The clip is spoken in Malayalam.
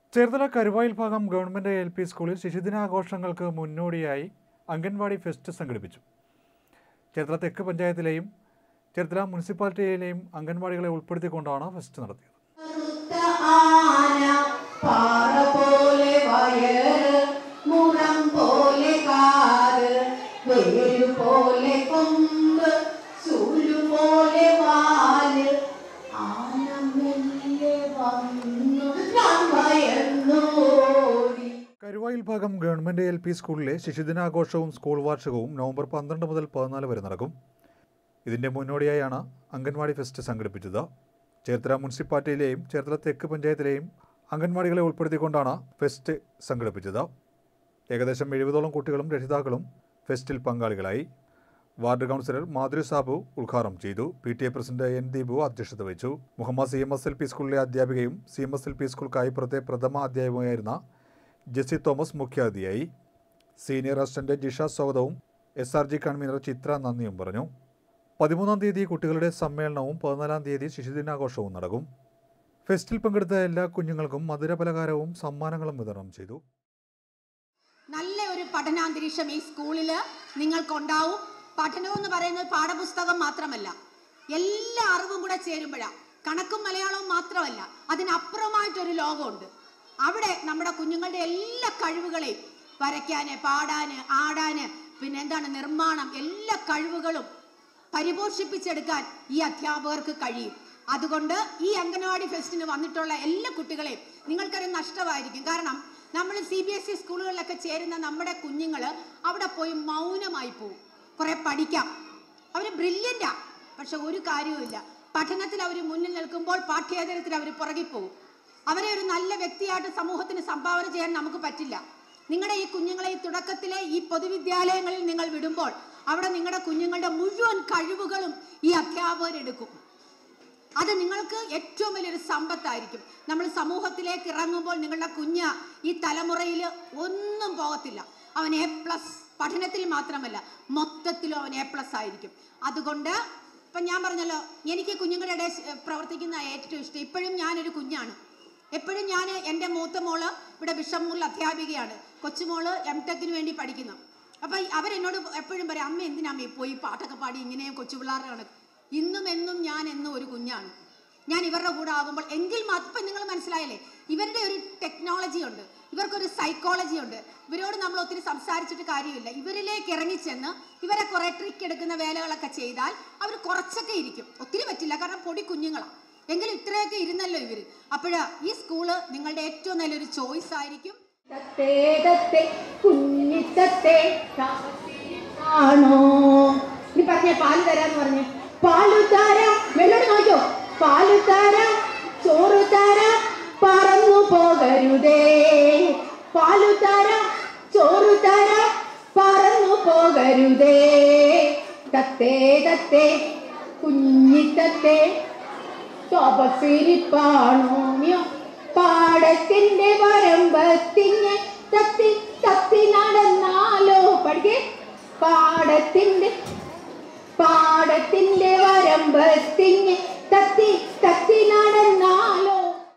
ചേർത്തല കരുവായിൽ ഭാഗം ഗവൺമെന്റ് എൽ പി സ്കൂളിൽ ശിശുദിനാഘോഷങ്ങൾക്ക് മുന്നോടിയായി അംഗൻവാടി ഫെസ്റ്റ് സംഘടിപ്പിച്ചു ചേർത്തല തെക്ക് പഞ്ചായത്തിലെയും ചേർത്തല മുനിസിപ്പാലിറ്റിയിലെയും അംഗൻവാടികളെ ഉൾപ്പെടുത്തിക്കൊണ്ടാണ് ഫെസ്റ്റ് നടത്തിയത് കറുത്ത ആന പാറ പോലെ വയറ് മുറം പോലെ കാറ് വേരു പോലെ കൊമ്പ് ചൂലു പോലെ വാല് ആന മെല്ലെ വന്നു ഞാൻ ഭയന്നു ഓടി കരുവായിൽ ഭാഗം ഗവൺമെന്റ് എൽ പി സ്കൂളിലെ ശിശുദിനാഘോഷവും സ്കൂൾ വാർഷികവും നവംബർ പന്ത്രണ്ട് മുതൽ പതിനാല് വരെ നടക്കും ഇതിന്റെ മുന്നോടിയായാണ് അംഗൻവാടി ഫെസ്റ്റ് സംഘടിപ്പിച്ചത് ചേർത്തല മുനിസിപ്പാലിറ്റിയിലെയും ചേർത്തല തെക്ക് പഞ്ചായത്തിലെയും അംഗൻവാടികളെ ഉൾപ്പെടുത്തിക്കൊണ്ടാണ് ഫെസ്റ്റ് സംഘടിപ്പിച്ചത് ഏകദേശം എഴുപതോളം കുട്ടികളും രക്ഷിതാക്കളും ഫെസ്റ്റിൽ പങ്കാളികളായി വാർഡ് കൗൺസിലർ മാധുരി സാബു ഉദ്ഘാടനം ചെയ്തു P T A president N Deepu അധ്യക്ഷത വഹിച്ചു Muhammad C M S L P സ്കൂളിലെ അധ്യാപികയും C M S L P school കായിപ്പുറത്തെ പ്രഥമ അധ്യാപകയായിരുന്ന ജെസ്സി തോമസ് മുഖ്യാതിഥിയായി സീനിയർ അസിസ്റ്റന്റ് ജിഷ സ്വാഗതവും S R G convener Chithra നന്ദിയും പറഞ്ഞു പതിമൂന്നാം തീയതി കുട്ടികളുടെ സമ്മേളനവും പതിനാലാം തീയതി ശിശുദിനാഘോഷവും നടക്കും ഫെസ്റ്റിൽ പങ്കെടുത്ത എല്ലാ കുഞ്ഞുങ്ങൾക്കും മധുരപലഹാരവും സമ്മാനങ്ങളും വിതരണം ചെയ്തു നല്ല ഒരു പഠനാന്തരീക്ഷം ഈ സ്കൂളിൽ നിങ്ങൾക്കുണ്ടാവും പഠനം എന്ന് പറയുന്നത് പാഠപുസ്തകം മാത്രമല്ല എല്ലാ അറിവും കൂടെ ചേരുമ്പോഴാണ് കണക്കും മലയാളവും മാത്രമല്ല അതിനപ്പുറമായിട്ടൊരു ലോകമുണ്ട് അവിടെ നമ്മുടെ കുഞ്ഞുങ്ങളുടെ എല്ലാ കഴിവുകളെയും വരയ്ക്കാന് പാടാന് ആടാന് പിന്നെ എന്താണ് നിർമ്മാണം എല്ലാ കഴിവുകളും പരിപോഷിപ്പിച്ചെടുക്കാൻ ഈ അധ്യാപകർക്ക് കഴിയും അതുകൊണ്ട് ഈ അംഗനവാടി ഫെസ്റ്റിന് വന്നിട്ടുള്ള എല്ലാ കുട്ടികളെയും നിങ്ങൾക്കൊരു നഷ്ടമായിരിക്കും കാരണം നമ്മൾ സി ബി എസ് ഇ സ്കൂളുകളിലൊക്കെ ചേരുന്ന നമ്മുടെ കുഞ്ഞുങ്ങൾ അവിടെ പോയി മൗനമായി പോകും കുറെ പഠിക്കാം അവർ ബ്രില്യൻ്റാ പക്ഷെ ഒരു കാര്യവുമില്ല പഠനത്തിൽ അവർ മുന്നിൽ നിൽക്കുമ്പോൾ പാഠ്യേതരത്തിൽ അവർ പുറകിൽ പോകും അവരെ ഒരു നല്ല വ്യക്തിയായിട്ട് സമൂഹത്തിന് സംഭാവന ചെയ്യാൻ നമുക്ക് പറ്റില്ല നിങ്ങളുടെ ഈ കുഞ്ഞുങ്ങളെ ഈ തുടക്കത്തിലെ ഈ പൊതുവിദ്യാലയങ്ങളിൽ നിങ്ങൾ വിടുമ്പോൾ അവിടെ നിങ്ങളുടെ കുഞ്ഞുങ്ങളുടെ മുഴുവൻ കഴിവുകളും ഈ അധ്യാപകരെടുക്കും അത് നിങ്ങൾക്ക് ഏറ്റവും വലിയൊരു സമ്പത്തായിരിക്കും നമ്മൾ സമൂഹത്തിലേക്ക് ഇറങ്ങുമ്പോൾ നിങ്ങളുടെ കുഞ്ഞ് ഈ തലമുറയിൽ ഒന്നും പോകത്തില്ല അവൻ എ പ്ലസ് പഠനത്തിൽ മാത്രമല്ല മൊത്തത്തിലും അവൻ എ പ്ലസ് ആയിരിക്കും അതുകൊണ്ട് ഇപ്പം ഞാൻ പറഞ്ഞല്ലോ എനിക്ക് കുഞ്ഞുങ്ങളുടെ ഇടയിൽ സ് പ്രവർത്തിക്കുന്ന ഏറ്റവും ഇഷ്ടം ഇപ്പോഴും ഞാനൊരു കുഞ്ഞാണ് എപ്പോഴും ഞാൻ എൻ്റെ മൂത്ത മോള് ഇവിടെ ബിഷമൂറിൽ അധ്യാപികയാണ് കൊച്ചുമോള് എം ടെക്കിന് വേണ്ടി പഠിക്കുന്നു അപ്പം അവരെന്നോട് എപ്പോഴും പറയും അമ്മ എന്തിനാ അമ്മ പോയി പാട്ടൊക്കെ പാടി ഇങ്ങനെ കൊച്ചു പിള്ളേരുടെ കണക്ക് ഇന്നും എന്നും ഞാൻ എന്നും ഒരു കുഞ്ഞാണ് ഞാൻ ഇവരുടെ കൂടെ ആകുമ്പോൾ എങ്കിൽ മാത്രം ഇപ്പം നിങ്ങൾ മനസ്സിലായല്ലേ ഇവരുടെ ഒരു ടെക്നോളജി ഉണ്ട് ഇവർക്കൊരു സൈക്കോളജി ഉണ്ട് ഇവരോട് നമ്മൾ ഒത്തിരി സംസാരിച്ചിട്ട് കാര്യമില്ല ഇവരിലേക്ക് ഇറങ്ങിച്ചെന്ന് ഇവരെ കുറെ ട്രിക്ക് എടുക്കുന്ന വേലകളൊക്കെ ചെയ്താൽ അവർ കുറച്ചൊക്കെ ഇരിക്കും ഒത്തിരി പറ്റില്ല കാരണം പൊടി കുഞ്ഞുങ്ങളാണ് എങ്കിലും ഇത്രയൊക്കെ ഇരുന്നല്ലോ ഇവർ അപ്പോഴ് ഈ സ്കൂള് നിങ്ങളുടെ ഏറ്റവും നല്ലൊരു ചോയ്സ് ആയിരിക്കും തത്തേ തത്തേ കുഞ്ഞിത്തത്തേ ആണോ നീ പറഞ്ഞേ പാല് തരാന്ന് പറഞ്ഞേ പാലു തരാം വെള്ളോട് നോക്കിയോ പാലു തരാം ചോറ് തരാം പറന്നു പോകരുതേ പാലു തരാം ചോറ് തരാം പറന്നു പോകരുതേ തത്തേ തത്തേ കുഞ്ഞിത്തത്തേ ശോഭസിരിപ്പാണോ നീയോ പാടത്തിന്റെ വരമ്പത്തിഞ്ഞ്